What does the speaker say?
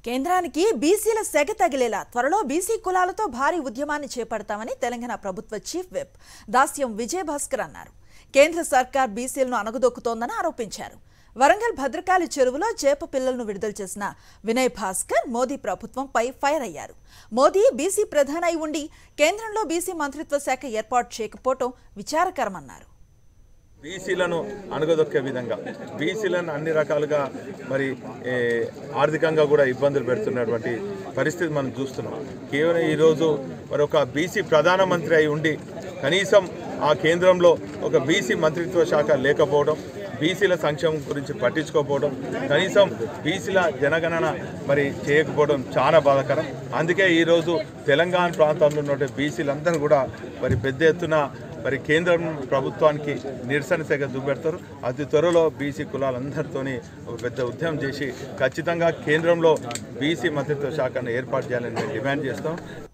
కేంద్రానికి బీసీల సెగ తగిలేలా త్వరలో బీసీ కులాలతో భారీ ఉద్యమాన్ని చేపడతామని తెలంగాణ ప్రభుత్వ చీఫ్ విప్ దాస్యం విజయభాస్కర్ అన్నారు కేంద్ర సర్కార్ బీసీలను అణగదొక్కుతోందని ఆరోపించారు వరంగల్ భద్రకాళి చెరువులో చేప పిల్లలను విడుదల చేసిన వినయ్ భాస్కర్ మోదీ ప్రభుత్వంపై ఫైర్ అయ్యారు మోదీ బీసీ ప్రధాని అయి ఉండి కేంద్రంలో బీసీ మంత్రిత్వ శాఖ ఏర్పాటు చేయకపోవటం విచారకరమన్నారు బీసీలను అణగదొక్కే విధంగా బీసీలను అన్ని రకాలుగా మరి ఏ, ఆర్థికంగా కూడా ఇబ్బందులు పెడుతున్నటువంటి పరిస్థితి మనం చూస్తున్నాం కేవలం ఈరోజు మరి ఒక బీసీ ప్రధానమంత్రి అయి ఉండి కనీసం ఆ కేంద్రంలో ఒక బీసీ మంత్రిత్వ శాఖ లేకపోవడం బీసీల సంక్షేమం గురించి పట్టించుకోకపోవడం కనీసం బీసీల జనగణన మరి చేయకపోవడం చాలా బాధాకరం అందుకే ఈరోజు తెలంగాణ ప్రాంతంలో ఉన్న బీసీలందరూ కూడా మరి పెద్ద ఎత్తున మరి కేంద్రం ప్రభుత్వానికి నిరసన సెగ చూపెడతారు అతి త్వరలో బీసీ కులాలందరితోని ఒక పెద్ద ఉద్యమం చేసి ఖచ్చితంగా కేంద్రంలో బీసీ మంత్రిత్వ శాఖను ఏర్పాటు చేయాలని మేము డిమాండ్ చేస్తాం